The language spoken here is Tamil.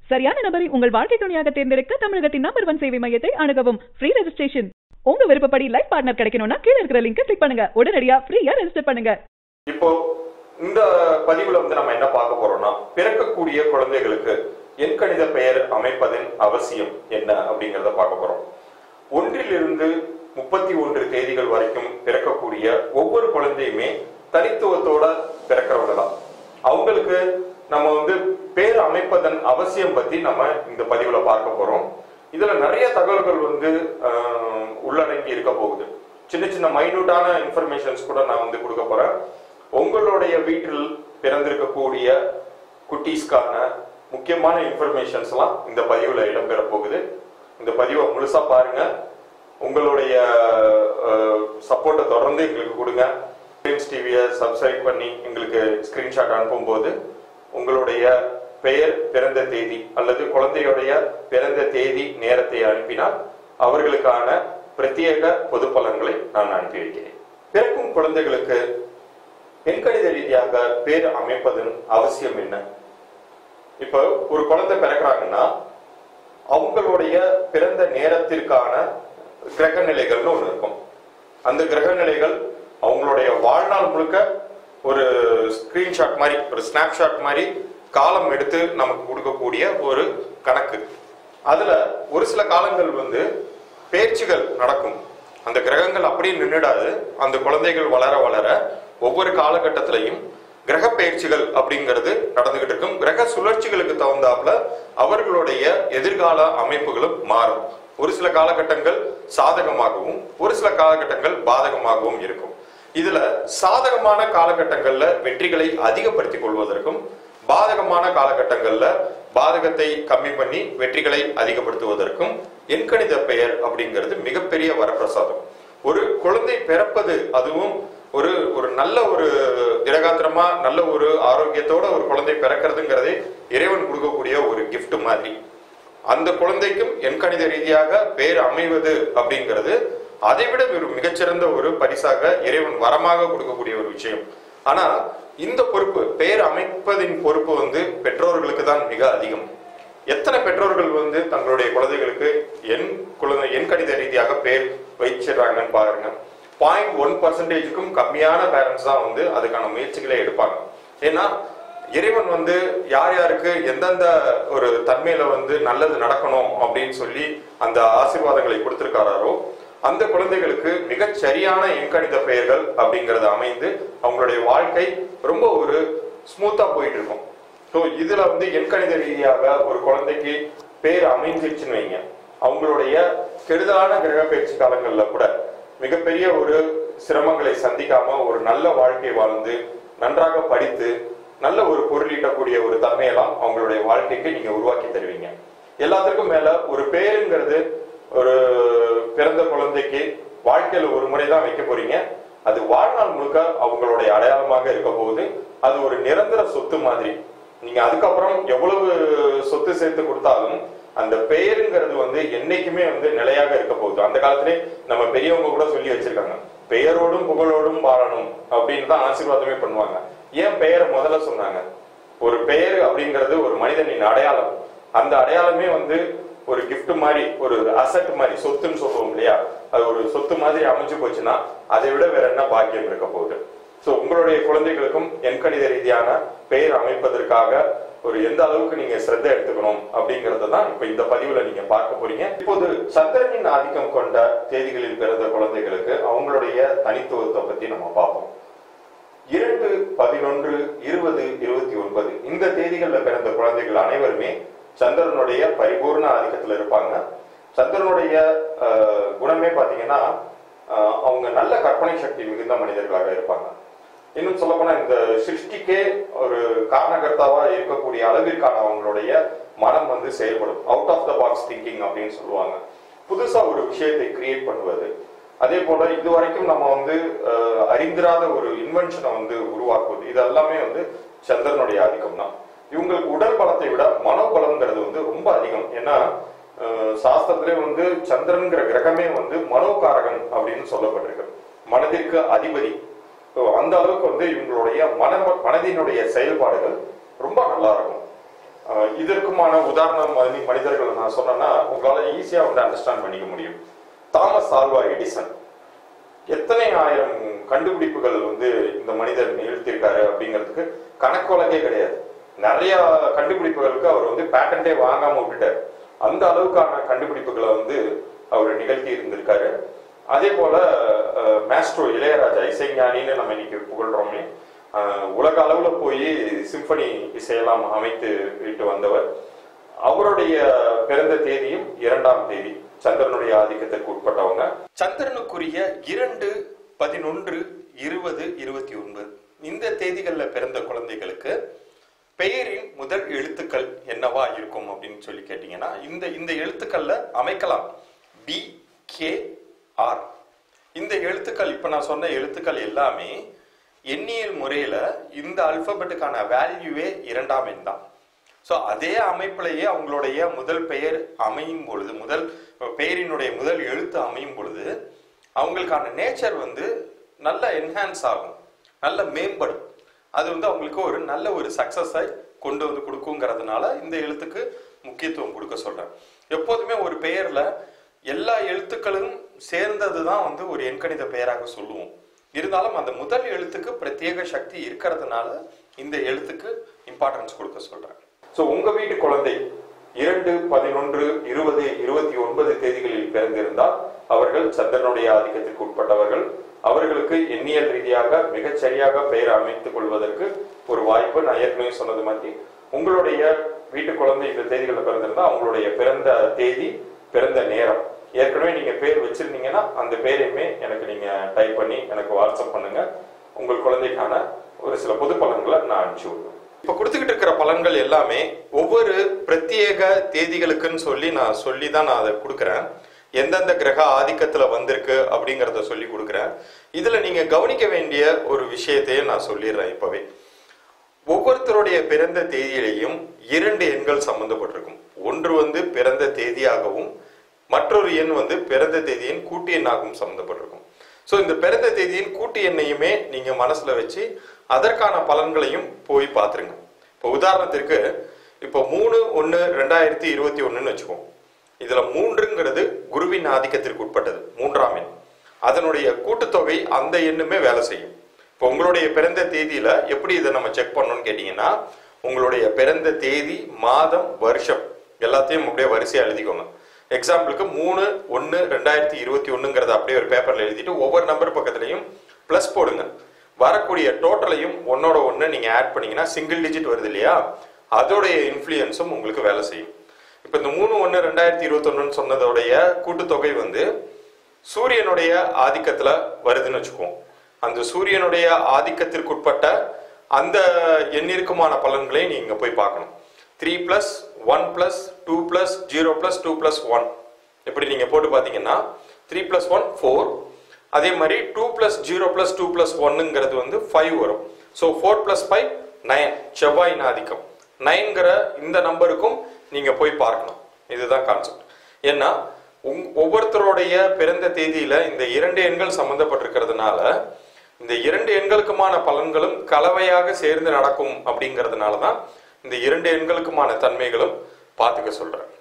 சரியான நபரை உங்கள் வாழ்க்கை துணையாக தேர்ந்தெடுக்க தமிழகத்தின் நம்பர் ஒன் சேவை மையத்தை அணுகவும் ஃப்ரீ ரெஜிஸ்ட்ரேஷன் உங்க விருப்பப்படி லைஃப் பார்ட்னர் கிடைக்கணும்னா கீழ இருக்கிற லிங்கை கிளிக் பண்ணுங்க உடனடியா ஃப்ரீயா ரெஜிஸ்டர் பண்ணுங்க இப்போ இந்த பதிவுல வந்து நம்ம என்ன பார்க்க போறோம்னா பிறக்கக்கூடிய குழந்தைகளுக்கு எண்கணித பெயர் அமைப்பதன் அவசியம் என்ன அப்படிங்கறத பார்க்க போறோம் ஒன்றிலிருந்து முப்பத்தி ஒன்று தேதிகள் வரைக்கும் பிறக்கக்கூடிய ஒவ்வொரு குழந்தையுமே தனித்துவத்தோட பிறக்கிறவங்க தான் அவங்களுக்கு நம்ம வந்து பேர் அமைப்பதன் அவசியம் பத்தி நம்ம இந்த பதிவுல பார்க்க போறோம் இதுல நிறைய தகவல்கள் வந்து ஆஹ், உள்ளடங்கி இருக்க போகுது சின்ன சின்ன மைனூட்டான இன்ஃபர்மேஷன்ஸ் கூட நான் வந்து கொடுக்க போறேன் உங்களுடைய வீட்டில் பிறந்திருக்கக்கூடிய குட்டீஸ்க்கான முக்கியமான இன்ஃபர்மேஷன்ஸ் எல்லாம் இந்த பதிவுல இடம்பெற போகுது இந்த பதிவை முழுசா பாருங்க உங்களுடைய சப்போர்ட்டை தொடர்ந்து எங்களுக்கு கொடுங்க ஃபிலிம்ஸ் டிவியை சப்ஸ்கிரைப் பண்ணி எங்களுக்கு ஸ்கிரீன்ஷாட் அனுப்பும்போது உங்களுடைய பெயர் பிறந்த தேதி அல்லது குழந்தையுடைய பிறந்த தேதி நேரத்தை அனுப்பினால் அவர்களுக்கான பிரத்யேக பொது பலன்களை நான் அனுப்பி வைக்கிறேன் பிறக்கும் குழந்தைகளுக்கு எண்கணித ரீதியாக பேர் அமைப்பதன் அவசியம் என்ன இப்போ ஒரு குழந்தை பிறக்கிறாங்கன்னா அவங்களுடைய பிறந்த நேரத்திற்கான கிரக நிலைகள்னு ஒண்ணு இருக்கும் அந்த கிரக நிலைகள் அவங்களுடைய வாழ்நாள் முழுக்க ஒரு ஸ்கிரீன்ஷாட் மாதிரி ஒரு ஸ்னாப்ஷாட் மாதிரி காலம் எடுத்து நமக்கு கொடுக்கக்கூடிய ஒரு கணக்கு அதுல ஒரு சில காலங்கள் வந்து பேச்சுகள் நடக்கும் அந்த கிரகங்கள் அப்படியே நின்றுடாது அந்த குழந்தைகள் வளர வளர ஒவ்வொரு காலகட்டத்திலையும் கிரக பயிற்சிகள் அப்படிங்கிறது நடந்துகிட்டு இருக்கும் கிரக சுழற்சிகளுக்கு தகுந்தாப்புல அவர்களுடைய எதிர்கால அமைப்புகளும் மாறும் ஒரு சில காலகட்டங்கள் சாதகமாகவும் ஒரு சில காலகட்டங்கள் பாதகமாகவும் இருக்கும் இதுல சாதகமான காலகட்டங்கள்ல வெற்றிகளை அதிகப்படுத்திக் கொள்வதற்கும் பாதகமான காலகட்டங்கள்ல பாதகத்தை கம்மி பண்ணி வெற்றிகளை அதிகப்படுத்துவதற்கும் எண்கணித பெயர் அப்படிங்கிறது மிகப்பெரிய வரப்பிரசாதம் ஒரு குழந்தை பிறப்பது அதுவும் ஒரு ஒரு நல்ல ஒரு திடகாத்திரமா நல்ல ஒரு ஆரோக்கியத்தோட ஒரு குழந்தை பிறக்கிறதுங்கிறதே இறைவன் கொடுக்கக்கூடிய ஒரு gift மாதிரி அந்த குழந்தைக்கும் எண்கணித ரீதியாக பேர் அமைவது அப்படிங்கிறது அதைவிட ஒரு மிகச்சிறந்த ஒரு பரிசாக இறைவன் வரமாக கொடுக்கக்கூடிய ஒரு விஷயம் ஆனா இந்த பொறுப்பு பேர் அமைப்பதின் பொறுப்பு வந்து பெற்றோர்களுக்கு தான் மிக அதிகம் எத்தனை பெற்றோர்கள் வந்து தங்களுடைய குழந்தைகளுக்கு எண் குழந்தை எண் கணித ரீதியாக பேர் வச்சிடுறாங்கன்னு பாருங்க பாயிண்ட் ஒன் பர்சன்டேஜுக்கும் கம்மியான பேரண்ட்ஸ் தான் வந்து அதுக்கான முயற்சிகளை எடுப்பாங்க ஏன்னா இறைவன் வந்து யார் யாருக்கு எந்தெந்த ஒரு தன்மையில வந்து நல்லது நடக்கணும் அப்படின்னு சொல்லி அந்த ஆசீர்வாதங்களை கொடுத்திருக்காரோ அந்த குழந்தைகளுக்கு மிகச் சரியான எண்கணித பெயர்கள் அப்படிங்கறது அமைந்து அவங்களுடைய வாழ்க்கை ரொம்ப ஒரு ஸ்மூத்தா போயிட்டு இருக்கும் ஸோ இதுல வந்து எண்கணித ரீதியாக ஒரு குழந்தைக்கு பேர் அமைஞ்சிருச்சுன்னு வைங்க அவங்களுடைய கெடுதலான கிரக பயிற்சி காலங்கள்ல கூட மிகப்பெரிய ஒரு சிரமங்களை சந்திக்காம ஒரு நல்ல வாழ்க்கை வாழ்ந்து நன்றாக படித்து நல்ல ஒரு பொருளீட்டக்கூடிய ஒரு தன்மையெல்லாம் அவங்களுடைய வாழ்க்கைக்கு நீங்க உருவாக்கி தருவீங்க எல்லாத்துக்கும் மேல ஒரு பேருங்கிறது ஒரு பிறந்த குழந்தைக்கு வாழ்க்கையில ஒரு முறை தான் வைக்க போறீங்க அது வாழ்நாள் முழுக்க அவங்களுடைய அடையாளமாக இருக்க போகுது அது ஒரு நிரந்தர சொத்து மாதிரி நீங்க அதுக்கப்புறம் எவ்வளவு சொத்து சேர்த்து கொடுத்தாலும் அந்த பெயருங்கிறது வந்து என்னைக்குமே வந்து நிலையாக இருக்க போகுது அந்த காலத்திலே நம்ம பெரியவங்க கூட சொல்லி வச்சிருக்காங்க பெயரோடும் புகழோடும் வாழணும் அப்படின்னு தான் ஆசீர்வாதமே பண்ணுவாங்க ஏன் பெயரை முதல்ல சொன்னாங்க ஒரு பெயர் அப்படிங்கிறது ஒரு மனிதனின் அடையாளம் அந்த அடையாளமே வந்து ஒரு gift மாதிரி ஒரு அசட் மாதிரி சொத்துன்னு சொல்லுவோம் இல்லையா அது ஒரு சொத்து மாதிரி அமைஞ்சு போச்சுன்னா அதை விட வேற என்ன பாக்கியம் இருக்க போகுது சோ உங்களுடைய குழந்தைகளுக்கும் எண்கணித ரீதியான பெயர் அமைப்பதற்காக ஒரு எந்த அளவுக்கு நீங்க சிரத்தை எடுத்துக்கணும் அப்படிங்கறத தான் இப்ப இந்த பதிவுல நீங்க பார்க்க போறீங்க இப்போது சந்திரனின் ஆதிக்கம் கொண்ட தேதிகளில் பிறந்த குழந்தைகளுக்கு அவங்களுடைய தனித்துவத்தை பத்தி நம்ம பார்ப்போம் இரண்டு பதினொன்று இருபது இருபத்தி ஒன்பது இந்த தேதிகள்ல பிறந்த குழந்தைகள் அனைவருமே சந்திரனுடைய பரிபூர்ண ஆதிக்கத்துல இருப்பாங்க சந்திரனுடைய ஆஹ், குணமே பாத்தீங்கன்னா ஆஹ், அவங்க நல்ல கற்பனை சக்தி மிகுந்த மனிதர்களாக இருப்பாங்க இன்னும் சொல்ல போனா இந்த சிருஷ்டிக்கே ஒரு காரணகர்த்தாவா இருக்கக்கூடிய அளவிற்கான அவங்களுடைய மனம் வந்து செயல்படும் out of the box thinking அப்படின்னு சொல்லுவாங்க புதுசா ஒரு விஷயத்தை கிரியேட் பண்ணுவது அதே போல இது வரைக்கும் நம்ம வந்து அஹ், அறிந்திராத ஒரு இன்வென்ஷனை வந்து உருவாக்குவது இது எல்லாமே வந்து சந்திரனுடைய ஆதிக்கம் தான் இவங்களுக்கு உடல் பலத்தை விட மனோபலம்ங்கிறது வந்து ரொம்ப அதிகம் ஏன்னா அஹ், சாஸ்திரத்திலே வந்து சந்திரன்கிற கிரகமே வந்து மனோகாரகன் அப்படின்னு சொல்லப்பட்டிருக்கு மனதிற்கு அதிபதி So, அந்த அளவுக்கு வந்து இவங்களுடைய மன மனதினுடைய செயல்பாடுகள் ரொம்ப நல்லா இருக்கும் அஹ் இதற்குமான உதாரணம் மனி மனிதர்களை நான் சொன்னேன்னா உங்களால ஈஸியா வந்து அண்டர்ஸ்டாண்ட் பண்ணிக்க முடியும் தாமஸ் ஆல்வா எடிசன் எத்தனை ஆயிரம் கண்டுபிடிப்புகள் வந்து இந்த மனிதர் நிகழ்த்தியிருக்காரு அப்படிங்கிறதுக்கு கணக்கொலகே கிடையாது நிறைய கண்டுபிடிப்புகளுக்கு அவர் வந்து பேட்டன்டே வாங்காம விட்டுட்டார் அந்த அளவுக்கான கண்டுபிடிப்புகளை வந்து அவர் நிகழ்த்தி இருந்திருக்காரு அதே போல அஹ், மேஸ்ட்ரோ இளையராஜா இசைஞானின்னு நம்ம இன்னைக்கு புகழ்றோமே அஹ், உலக அளவுல போய் சிம்பனி இசையெல்லாம் அமைத்து விட்டு வந்தவர் அவருடைய பிறந்த தேதியும் இரண்டாம் தேதி சந்திரனுடைய ஆதிக்கத்திற்கு உட்பட்டவங்க சந்திரனுக்குரிய இரண்டு பதினொன்று இருபது இருபத்தி ஒன்பது இந்த தேதிகளில் பிறந்த குழந்தைகளுக்கு பெயரின் முதல் எழுத்துக்கள் என்னவா இருக்கும் அப்படின்னு சொல்லி கேட்டீங்கன்னா இந்த இந்த எழுத்துக்கள்ல அமைக்கலாம் பி கே ஆர் இந்த எழுத்துக்கள் இப்ப நான் சொன்ன எழுத்துக்கள் எல்லாமே எண்ணியல் முறையில இந்த அல்பபெட்டுக்கான வேல்யூவே இரண்டாம் எண் தான் ஸோ அதே அமைப்பிலேயே அவங்களுடைய முதல் பெயர் அமையும் பொழுது முதல் பெயரினுடைய முதல் எழுத்து அமையும் பொழுது அவங்களுக்கான நேச்சர் வந்து நல்ல என்ஹான்ஸ் ஆகும் நல்ல மேம்படும் அது வந்து அவங்களுக்கு ஒரு நல்ல ஒரு சக்சஸை கொண்டு வந்து கொடுக்குங்கிறதுனால இந்த எழுத்துக்கு முக்கியத்துவம் கொடுக்க சொல்றேன் எப்போதுமே ஒரு பெயர்ல எல்லா எழுத்துக்களும் சேர்ந்தது தான் வந்து ஒரு எண்கணித பெயராக சொல்லுவோம் இருந்தாலும் அந்த முதல் எழுத்துக்கு பிரத்யேக சக்தி இருக்கிறதுனால இந்த எழுத்துக்கு இம்பார்ட்டன்ஸ் கொடுக்க சொல்றேன் ஸோ உங்க வீட்டு குழந்தை இரண்டு பதினொன்று இருபது இருபத்தி ஒன்பது தேதிகளில் பிறந்திருந்தால் அவர்கள் சந்திரனுடைய ஆதிக்கத்திற்கு உட்பட்டவர்கள் அவர்களுக்கு எண்ணியல் ரீதியாக மிகச் சரியாக பெயர் அமைத்துக் கொள்வதற்கு ஒரு வாய்ப்பு நான் ஏற்கனவே சொன்னது மாதிரி உங்களுடைய வீட்டு குழந்தை இந்த தேதிகளில் பிறந்திருந்தா அவங்களுடைய பிறந்த தேதி பிறந்த நேரம் ஏற்கனவே நீங்க பேர் வச்சிருந்தீங்கன்னா அந்த பேரையுமே எனக்கு நீங்க டைப் பண்ணி எனக்கு வாட்ஸ்அப் பண்ணுங்க உங்கள் குழந்தைக்கான ஒரு சில பொது பலன்களை நான் அனுப்பிச்சு விடுவேன் இப்ப கொடுத்துக்கிட்டு இருக்கிற பலன்கள் எல்லாமே ஒவ்வொரு பிரத்யேக தேதிகளுக்குன்னு சொல்லி நான் சொல்லி தான் நான் அதை கொடுக்குறேன் எந்தெந்த கிரக ஆதிக்கத்துல வந்திருக்கு அப்படிங்கறத சொல்லி கொடுக்குறேன் இதுல நீங்க கவனிக்க வேண்டிய ஒரு விஷயத்தையும் நான் சொல்லிடுறேன் இப்பவே ஒவ்வொருத்தருடைய பிறந்த தேதியிலையும் இரண்டு எண்கள் சம்பந்தப்பட்டிருக்கும் ஒன்று வந்து பிறந்த தேதியாகவும் மற்றொரு எண் வந்து பிறந்த தேதியின் கூட்டு எண்ணாகவும் சம்பந்தப்பட்டிருக்கும் ஸோ இந்த பிறந்த தேதியின் கூட்டு எண்ணையுமே நீங்க மனசுல வச்சு அதற்கான பலன்களையும் போய் பார்த்துருங்க இப்போ உதாரணத்திற்கு இப்போ மூணு ஒன்று ரெண்டாயிரத்தி இருபத்தி ஒன்றுன்னு வச்சுக்கோம் இதுல மூன்றுங்கிறது குருவின் ஆதிக்கத்திற்கு உட்பட்டது மூன்றாம் எண் அதனுடைய கூட்டுத்தொகை அந்த எண்ணுமே வேலை செய்யும் இப்போ உங்களுடைய பிறந்த தேதியில எப்படி இதை நம்ம செக் பண்ணணும்னு கேட்டீங்கன்னா உங்களுடைய பிறந்த தேதி மாதம் வருஷம் எல்லாத்தையும் அப்படியே வரிசையா எழுதிக்கோங்க எக்ஸாம்பிளுக்கு மூணு ஒன்று ரெண்டாயிரத்தி இருபத்தி ஒன்றுங்கிறத அப்படியே ஒரு பேப்பர்ல எழுதிட்டு ஒவ்வொரு நம்பர் பக்கத்துலையும் ப்ளஸ் போடுங்க வரக்கூடிய டோட்டலையும் ஒன்னோட ஒன்று நீங்க ஆட் பண்ணீங்கன்னா சிங்கிள் டிஜிட் வருது இல்லையா அதோடைய இன்ஃப்ளூயன்ஸும் உங்களுக்கு வேலை செய்யும் இப்போ இந்த மூணு ஒன்று ரெண்டாயிரத்தி இருபத்தொன்னுன்னு சொன்னதோடைய கூட்டுத்தொகை வந்து சூரியனுடைய ஆதிக்கத்துல வருதுன்னு வச்சுக்குவோம் அந்த சூரியனுடைய ஆதிக்கத்திற்குட்பட்ட அந்த எண்ணிற்குமான பலன்களை நீங்க போய் பார்க்கணும் three plus one plus two plus zero plus two plus one இப்படி நீங்க போட்டு பார்த்தீங்கன்னா த்ரீ பிளஸ் ஒன் ஃபோர் அதே மாதிரி two plus zero plus two plus ஒன்னுங்கிறது வந்து ஃபைவ் வரும் so four plus five nine செவ்வாயின் ஆதிக்கம் நைன்கிற இந்த நம்பருக்கும் நீங்க போய் பார்க்கணும் இதுதான் கான்செப்ட் ஏன்னா உங் ஒவ்வொருத்தருடைய பிறந்த தேதியில இந்த இரண்டு எண்கள் சம்பந்தப்பட்டிருக்கிறதுனால இந்த இரண்டு எண்களுக்குமான பலன்களும் கலவையாக சேர்ந்து நடக்கும் அப்படிங்கிறதுனால தான் இந்த இரண்டு எண்களுக்குமான தன்மைகளும் பார்த்துக்க சொல்றேன்